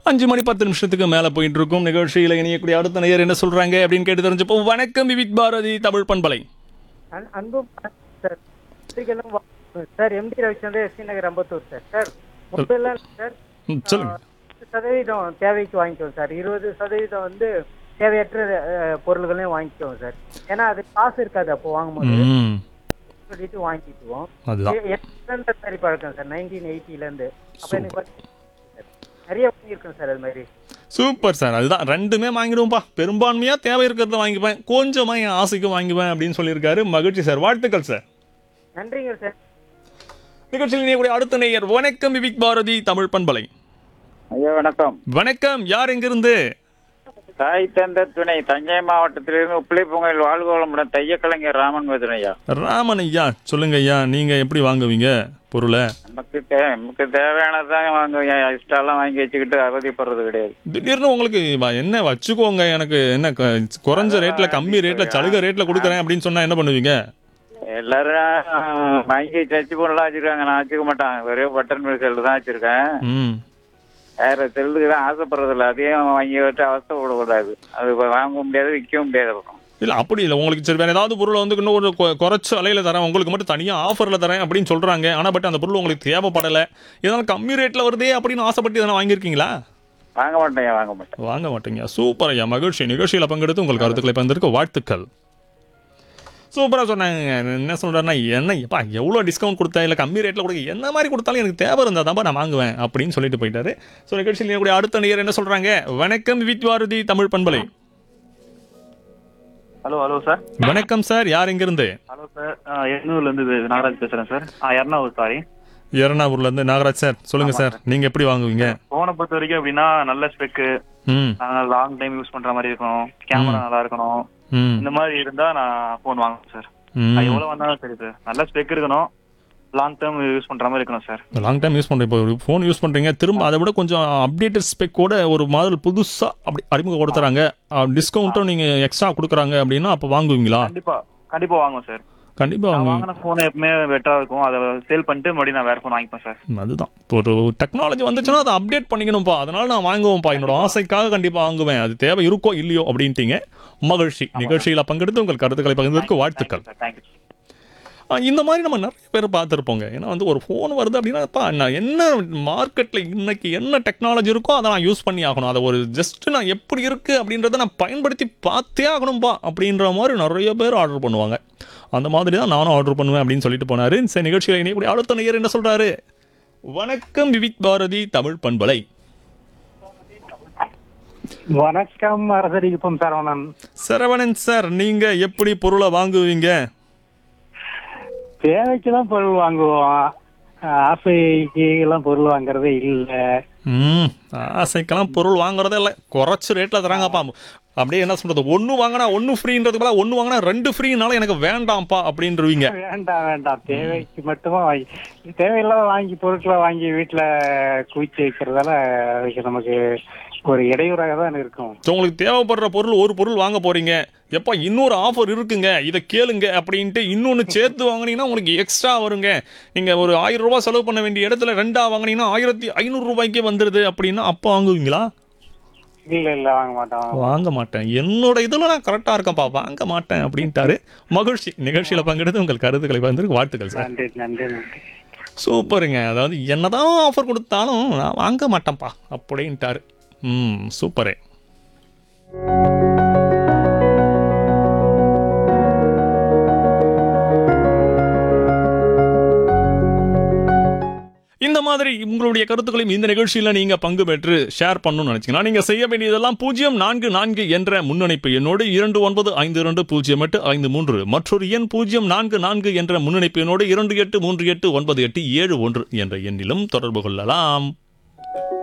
அஞ்சு மணி பத்து நிமிஷத்துக்கு மேல போயிட்டு இருக்கும் நிகழ்ச்சியில இணையக்கூடிய அடுத்த நேயர் என்ன சொல்றாங்க அப்படின்னு கேட்டு தெரிஞ்சப்போ வணக்கம் விவிக் பாரதி தமிழ் பண்பலை அன்- அன்பு சார் பத்திரிகைகளும் வா- sir MD Ravichandran SC Nagar Ambattur sir sir mobile sir ம், சொல்லுங்க பத்து சதவீதம் தேவைக்கு வாங்கிக்குவோம் சார் இருபது சதவீதம் வந்து தேவையற்ற அஹ், பொருள்களையும் வாங்கிக்குவோம் சார் ஏன்னா அது காசு இருக்காது அப்போ வாங்கும்போது ம் சொல்லிட்டு வாங்கிக்குவோம் அதுதான் எ- எட்டுல இருந்து சரி பழக்கம் சார் நைன்டீன் எயிட்டில இருந்து அப்ப எனக்கு வந்து- நிறைய வாங்கியிருக்கேன் சார் அது மாதிரி சூப்பர் சார் அதுதான் ரெண்டுமே வாங்கிடுவோம்ப்பா பெரும்பான்மையா தேவை இருக்கிறத வாங்கிப்பேன் கொஞ்சமா என் ஆசைக்கு வாங்கிப்பேன் அப்படின்னு சொல்லியிருக்காரு மகிழ்ச்சி சார் வாழ்த்துக்கள் சார் நன்றிங்க சார் நிகழ்ச்சியில் இணையக்கூடிய அடுத்த நேயர் வணக்கம் விவிக் பாரதி தமிழ் பண்பலை ஐயா வணக்கம் வணக்கம் யார் எங்கிருந்து தாய் தந்த துணை தஞ்சை மாவட்டத்திலிருந்து உப்பிளை பொங்கல் வாழ்கோளமுடன் தைய கலைஞர் ராமன் மதுரை ஐயா ராமன் ஐயா சொல்லுங்க ஐயா நீங்க எப்படி வாங்குவீங்க பொருளை நமக்கு தே நமக்கு தேவையானதான் வாங்குவேன் இஷ்டம்லாம் வாங்கி வச்சுக்கிட்டு அவதிப்படுறது கிடையாது திடீர்னு உங்களுக்கு வ- என்ன வச்சுக்கோங்க எனக்கு என்ன க- குறைஞ்ச ரேட்ல கம்மி ரேட்ல சலுகை ரேட்ல கொடுக்குறேன் அப்படின்னு சொன்னா என்ன பண்ணுவீங்க எல்லாரும் வாங்கி டச் போன்லாம் வச்சிருக்காங்க நான் வச்சுக்க மாட்டேன் ஒரே பட்டன் செல்லு தான் வச்சிருக்கேன் ம் வேற செல்லுக்கு தான் ஆசைப்படுறதில்ல அதையும் வாங்கி விட்டு அவசரப்படக்கூடாது அது வாங்க முடியாது விற்கவும் முடியாது அப்புறம். இல்ல அப்படி இல்ல உங்களுக்கு சரி வேற ஏதாவது பொருளை வந்து இன்னும் ஒரு கொ- குறைச்ச விலையில தரேன் உங்களுக்கு மட்டும் தனியா ஆஃபர்ல தரேன் அப்படின்னு சொல்றாங்க ஆனா பட் அந்த பொருள் உங்களுக்கு தேவைப்படல இதனால கம்மி ரேட்ல வருதே அப்படின்னு ஆசைப்பட்டு இதெல்லாம் வாங்கியிருக்கீங்களா வாங்க மாட்டேன் ஐயா, வாங்க மாட்டேன் வாங்க மாட்டீங்க சூப்பர் ஐயா மகிழ்ச்சி நிகழ்ச்சியில பங்கெடுத்து உங்கள் கருத்துக்களை பகிர்ந்திருக்க வாழ்த்துக்கள் சூப்பராக சொன்னாங்க என்ன சொல்கிறேன்னா என்ன எப்பா எவ்வளோ டிஸ்கவுண்ட் கொடுத்தா இல்லை கம்மி ரேட்டில் கொடுக்க என்ன மாதிரி கொடுத்தாலும் எனக்கு தேவை இருந்தால் தான்ப்பா நான் வாங்குவேன் அப்படின்னு சொல்லிட்டு போயிட்டாரு ஸோ நிகழ்ச்சியில் இருக்கக்கூடிய அடுத்த நேயர் என்ன சொல்கிறாங்க வணக்கம் வித் பாரதி தமிழ் பண்பலை ஹலோ ஹலோ சார் வணக்கம் சார் யார் எங்கிருந்து ஹலோ சார் எண்ணூர்ல இருந்து இது நாகராஜ் பேசுறேன் சார் ஆ எர்ணாவூர் சாரி எறணாவூர்லேருந்து நாகராஜ் சார் சொல்லுங்கள் சார் நீங்கள் எப்படி வாங்குவீங்க போனை பொறுத்த வரைக்கும் எப்படின்னா நல்ல ஸ்பெக்கு ம் லாங் டைம் யூஸ் பண்ற மாதிரி இருக்கணும் கேமரா நல்லா இருக்கணும் ம் இந்த மாதிரி இருந்தா நான் ஃபோன் வாங்குவேன் சார் ம் அது எவ்வளவு வந்தாலும் சரி சார் நல்ல ஸ்பெக் இருக்கணும் லாங் டேர்ம் யூஸ் பண்ற மாதிரி இருக்கணும் சார் லாங் டைம் யூஸ் பண்ணுறேன் இப்போ ஒரு ஃபோன் யூஸ் பண்ணுறீங்க திரும்ப அதை விட கொஞ்சம் அப்டேட்டட் ஸ்பெக்கோட ஒரு மாடல் புதுசாக அப்படி அறிமுகப்படுத்துறாங்க டிஸ்கவுண்ட்டும் நீங்கள் எக்ஸ்ட்ரா கொடுக்குறாங்க அப்படின்னா அப்போ வாங்குவீங்களா கண்டிப்பா கண்டிப்பா வாங்குவேன் சார் கண்டிப்பாக நான் வாங்குவீங்க வாங்கின போன் எப்பவுமே பெட்டரா இருக்கும் அதை சேல் பண்ணிட்டு மறுபடியும் நான் வேற போன் வாங்கிப்பேன் சார் அதுதான் இப்போ ஒரு டெக்னாலஜி வந்துச்சுன்னா அதை அப்டேட் பண்ணிக்கணும்ப்பா அதனால நான் வாங்குவேன்ப்பா என்னோட ஆசைக்காக கண்டிப்பாக வாங்குவேன் அது தேவை இருக்கோ இல்லையோ அப்படின்ட்டீங்க மகிழ்ச்சி நிகழ்ச்சியில் பங்கெடுத்து உங்கள் கருத்துக்களை பகிர்ந்ததற்கு வாழ்த்துக்கள் சார் தேங்க்யூ ஆ, இந்த மாதிரி நம்ம நிறைய பேர் பார்த்துருப்போங்க ஏன்னா வந்து ஒரு ஃபோன் வருது அப்படின்னாப்பா நான் என்ன மார்க்கெட்டில் இன்னைக்கு என்ன டெக்னாலஜி இருக்கோ அதை நான் யூஸ் பண்ணி ஆகணும் அதை ஒரு ஜஸ்ட் நான் எப்படி இருக்குது அப்படின்றத நான் பயன்படுத்தி பார்த்தே ஆகணும்பா அப்படின்ற மாதிரி நிறைய பேர் ஆர்டர் பண்ணுவாங்க அந்த மாதிரி தான் நானும் ஆர்டர் பண்ணுவேன் அப்படின்னு சொல்லிட்டு போனாரு சரி நிகழ்ச்சியில் இணையக்கூடிய அடுத்த நேயர் என்ன சொல்கிறாரு வணக்கம் விவிக் பாரதி தமிழ் பண்பலை வணக்கம் அரசரிக்குப்பம் சரவணன் சரவணன் சார் நீங்கள் எப்படி பொருளை வாங்குவீங்க தேவைக்கு தான் பொருள் வாங்குவோம் ஆசைக்கு எல்லாம் பொருள் வாங்குறதே இல்லை ம் ஆசைக்கெல்லாம் பொருள் வாங்குறதே இல்லை குறைச்சு ரேட்டில் தராங்கப்பா அப்படியே என்ன சொல்றது ஒன்று வாங்கினா ஒன்று ஃப்ரீன்றதுக்கு பதிலா ஒன்று வாங்கினா ரெண்டு ஃப்ரீனால எனக்கு வேண்டாம்ப்பா அப்படின்றவீங்க வேண்டாம் வேண்டாம் தேவைக்கு மட்டுமா வாங்கி தேவையில்லாத வாங்கி பொருட்களை வாங்கி வீட்டுல குவிச்சு வைக்கிறதால அதுக்கு நமக்கு ஒரு இடையூறாக தான் இருக்கும் ஸோ உங்களுக்கு தேவைப்படுற பொருள் ஒரு பொருள் வாங்க போறீங்க எப்பா இன்னொரு ஆஃபர் இருக்குங்க இதை கேளுங்க அப்படின்ட்டு இன்னொன்று சேர்த்து வாங்குனீங்கன்னா உங்களுக்கு எக்ஸ்ட்ரா வருங்க நீங்கள் ஒரு ஆயிரம் ரூபாய் செலவு பண்ண வேண்டிய இடத்துல ரெண்டா வாங்குனீங்கன்னா ஆயிரத்தி ஐநூறு ரூபாய்க்கே வந்துடுது அப்படின்னா அப்போ வாங்குவீங்களா இல்ல இல்ல வாங்க மாட்டோம் வாங்க மாட்டேன் என்னோட இதில் நான் கரெக்டாக இருக்கேன்ப்பா வாங்க மாட்டேன் அப்படின்ட்டாரு மகிழ்ச்சி நிகழ்ச்சியில் பங்கெடுத்து உங்கள் கருத்துக்களை பகிர்ந்து வாழ்த்துக்கள் சார் நன்றி நன்றி நன்றி சூப்பருங்க அதாவது என்னதான் ஆஃபர் கொடுத்தாலும் நான் வாங்க மாட்டேன்ப்பா அப்படின்ட்டாரு ம் சூப்பரே இந்த மாதிரி உங்களுடைய கருத்துக்களையும் இந்த நிகழ்ச்சியில் நீங்கள் பங்கு பெற்று ஷேர் பண்ணணும்னு நினச்சிங்கன்னா நீங்கள் செய்ய வேண்டியதெல்லாம் பூஜ்ஜியம் நான்கு நான்கு என்ற முன்னணிப்பு எண்ணோடு இரண்டு ஒன்பது ஐந்து இரண்டு பூஜ்ஜியம் எட்டு ஐந்து மூன்று மற்றொரு எண் பூஜ்ஜியம் நான்கு நான்கு என்ற முன்னணிப்பு எண்ணோடு இரண்டு எட்டு மூன்று எட்டு ஒன்பது எட்டு ஏழு ஒன்று என்ற எண்ணிலும் தொடர்பு கொள்ளலாம்